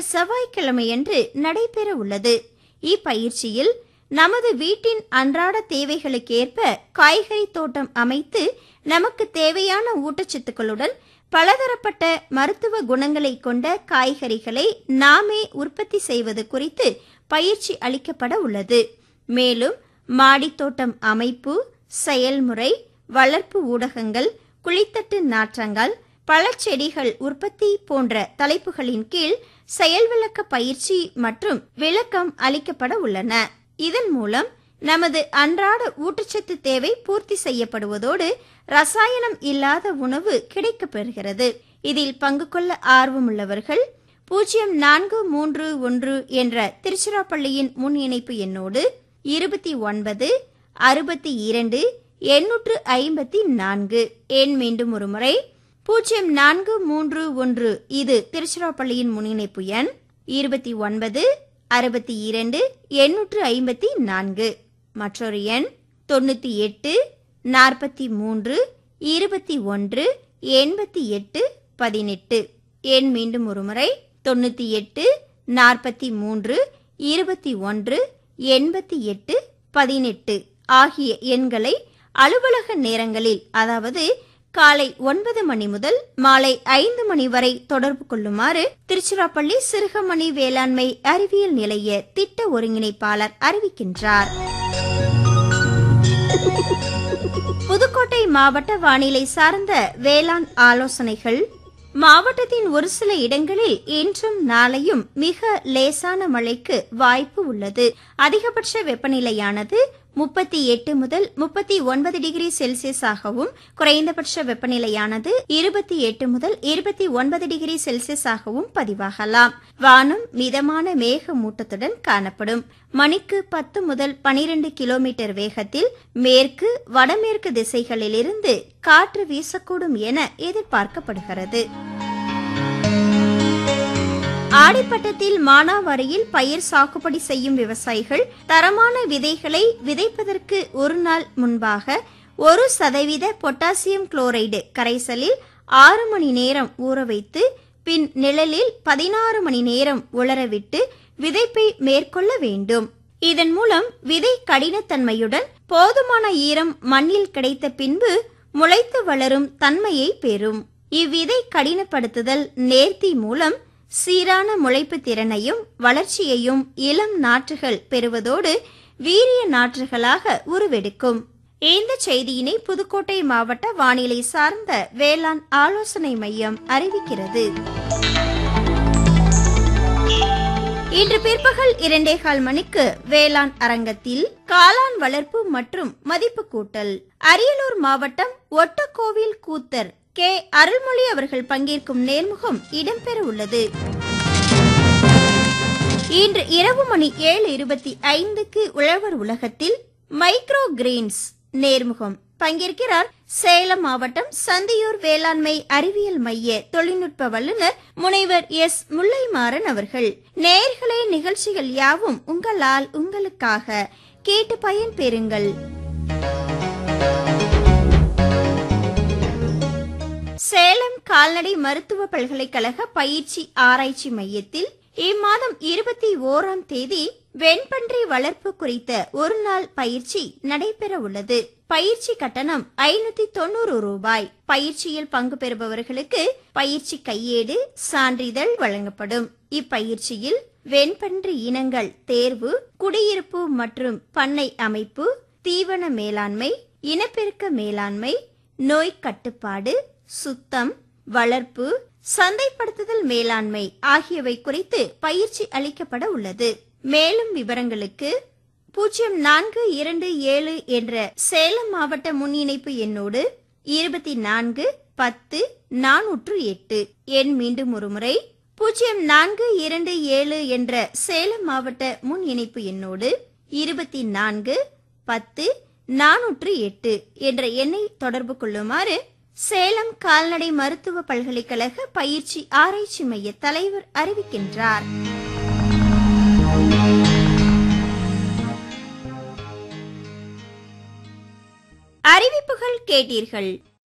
செவ்வாய்க்கிழமையன்று நடைபெற உள்ளது இப்பயிற்சியில் நமது வீட்டின் அன்றாட தேவைகளுக்கேற்ப காய்கறி தோட்டம் அமைத்து நமக்கு தேவையான ஊட்டச்சத்துக்களுடன் பலதரப்பட்ட மருத்துவ குணங்களை கொண்ட காய்கறிகளை நாமே உற்பத்தி செய்வது குறித்து பயிற்சி அளிக்கப்பட உள்ளது மேலும் மாடித்தோட்டம் அமைப்பு செயல்முறை வளர்ப்பு ஊடகங்கள் குளித்தட்டு நாற்றங்கள் பழச்செடிகள் உற்பத்தி போன்ற தலைப்புகளின் கீழ் செயல் விளக்க பயிற்சி மற்றும் விளக்கம் அளிக்கப்பட உள்ளன இதன் மூலம் நமது அன்றாட ஊட்டச்சத்து தேவை பூர்த்தி செய்யப்படுவதோடு ரசாயனம் இல்லாத உணவு கிடைக்கப்பெறுகிறது இதில் பங்கு கொள்ள ஆர்வமுள்ளவர்கள் பூஜ்ஜியம் நான்கு மூன்று ஒன்று என்ற திருச்சிராப்பள்ளியின் முன் இணைப்பு எண்ணோடு இருபத்தி ஒன்பது அறுபத்தி இரண்டு எண்ணூற்று ஐம்பத்தி நான்கு எண் மீண்டும் ஒரு முறை பூஜ்ஜியம் நான்கு மூன்று ஒன்று இது திருச்சிராப்பள்ளியின் முன்னிணைப்பு எண் இருபத்தி ஒன்பது அறுபத்தி இரண்டு எண்ணூற்று ஐம்பத்தி நான்கு மற்றொரு எண் தொண்ணூற்றி எட்டு நாற்பத்தி மூன்று இருபத்தி ஒன்று எண்பத்தி எட்டு பதினெட்டு எண் மீண்டும் ஒரு முறை தொண்ணூற்றி எட்டு நாற்பத்தி மூன்று இருபத்தி ஒன்று எண்பத்தி எட்டு பதினெட்டு ஆகிய எண்களை அலுவலக நேரங்களில் அதாவது காலை ஒன்பது மணி முதல் மாலை ஐந்து மணி வரை தொடர்பு கொள்ளுமாறு திருச்சிராப்பள்ளி சிறுகமணி வேளாண்மை அறிவியல் நிலைய திட்ட ஒருங்கிணைப்பாளர் அறிவிக்கின்றார் புதுக்கோட்டை மாவட்ட வானிலை சார்ந்த வேளாண் ஆலோசனைகள் மாவட்டத்தின் ஒரு சில இடங்களில் இன்றும் நாளையும் மிக லேசான மழைக்கு வாய்ப்பு உள்ளது அதிகபட்ச வெப்பநிலையானது முப்பத்தி எட்டு முதல் முப்பத்தி ஒன்பது டிகிரி செல்சியஸாகவும் குறைந்தபட்ச வெப்பநிலையானது இருபத்தி எட்டு முதல் இருபத்தி ஒன்பது டிகிரி செல்சியஸாகவும் பதிவாகலாம் வானம் மிதமான மேகமூட்டத்துடன் காணப்படும் மணிக்கு பத்து முதல் பனிரெண்டு கிலோமீட்டர் வேகத்தில் மேற்கு வடமேற்கு திசைகளிலிருந்து காற்று வீசக்கூடும் என எதிர்பார்க்கப்படுகிறது ஆடிப்பட்டத்தில் மானாவாரியில் பயிர் சாகுபடி செய்யும் விவசாயிகள் தரமான விதைகளை விதைப்பதற்கு ஒரு நாள் முன்பாக ஒரு சதவீத பொட்டாசியம் குளோரைடு கரைசலில் ஆறு மணி நேரம் ஊற வைத்து பின் நிழலில் பதினாறு மணி நேரம் உலரவிட்டு விதைப்பை மேற்கொள்ள வேண்டும் இதன் மூலம் விதை கடினத்தன்மையுடன் போதுமான ஈரம் மண்ணில் கிடைத்த பின்பு முளைத்து வளரும் தன்மையை பெறும் இவ்விதை கடினப்படுத்துதல் நேர்த்தி மூலம் சீரான முளைப்பு திறனையும் வளர்ச்சியையும் இளம் நாற்றுகள் பெறுவதோடு வீரிய நாற்றுகளாக உருவெடுக்கும் இந்த செய்தியினை புதுக்கோட்டை மாவட்ட வானிலை சார்ந்த வேளாண் ஆலோசனை மையம் அறிவிக்கிறது இன்று பிற்பகல் இரண்டே கால் மணிக்கு வேளாண் அரங்கத்தில் காளான் வளர்ப்பு மற்றும் மதிப்பு கூட்டல் அரியலூர் மாவட்டம் ஒட்டக்கோவில் கூத்தர் கே அருள்மொழி அவர்கள் பங்கேற்கும் நேர்முகம் இடம்பெற உள்ளது இன்று இரவு மணி ஏழு இருபத்தி ஐந்துக்கு உழவர் உலகத்தில் மைக்ரோ கிரீன்ஸ் நேர்முகம் பங்கேற்கிறார் சேலம் மாவட்டம் சந்தியூர் வேளாண்மை அறிவியல் மைய தொழில்நுட்ப வல்லுநர் முனைவர் எஸ் முல்லைமாறன் அவர்கள் நேர்களே நிகழ்ச்சிகள் யாவும் உங்களால் உங்களுக்காக கேட்டு பயன் பெறுங்கள் சேலம் கால்நடை மருத்துவ பல்கலைக்கழக பயிற்சி ஆராய்ச்சி மையத்தில் இம்மாதம் இருபத்தி ஓராம் தேதி வெண்பன்றி வளர்ப்பு குறித்த ஒரு நாள் பயிற்சி நடைபெற உள்ளது பயிற்சி கட்டணம் ஐநூத்தி தொண்ணூறு ரூபாய் பயிற்சியில் பங்கு பெறுபவர்களுக்கு பயிற்சி கையேடு சான்றிதழ் வழங்கப்படும் இப்பயிற்சியில் வெண்பன்றி இனங்கள் தேர்வு குடியிருப்பு மற்றும் பண்ணை அமைப்பு தீவன மேலாண்மை இனப்பெருக்க மேலாண்மை நோய் கட்டுப்பாடு சுத்தம் வளர்ப்பு சந்தைப்படுத்துதல் மேலாண்மை ஆகியவை குறித்து பயிற்சி அளிக்கப்பட உள்ளது மேலும் விவரங்களுக்கு பூஜ்ஜியம் நான்கு இரண்டு ஏழு என்ற சேலம் மாவட்ட முன் இணைப்பு எண்ணோடு இருபத்தி நான்கு பத்து நானூற்று எட்டு எண் மீண்டும் ஒருமுறை பூஜ்ஜியம் நான்கு இரண்டு ஏழு என்ற சேலம் மாவட்ட முன் இணைப்பு எண்ணோடு இருபத்தி நான்கு பத்து நானூற்று எட்டு என்ற எண்ணை தொடர்பு கொள்ளுமாறு சேலம் கால்நடை மருத்துவ பல்கலைக்கழக பயிற்சி ஆராய்ச்சி மைய தலைவர் அறிவிக்கின்றார் அறிவிப்புகள் கேட்டீர்கள்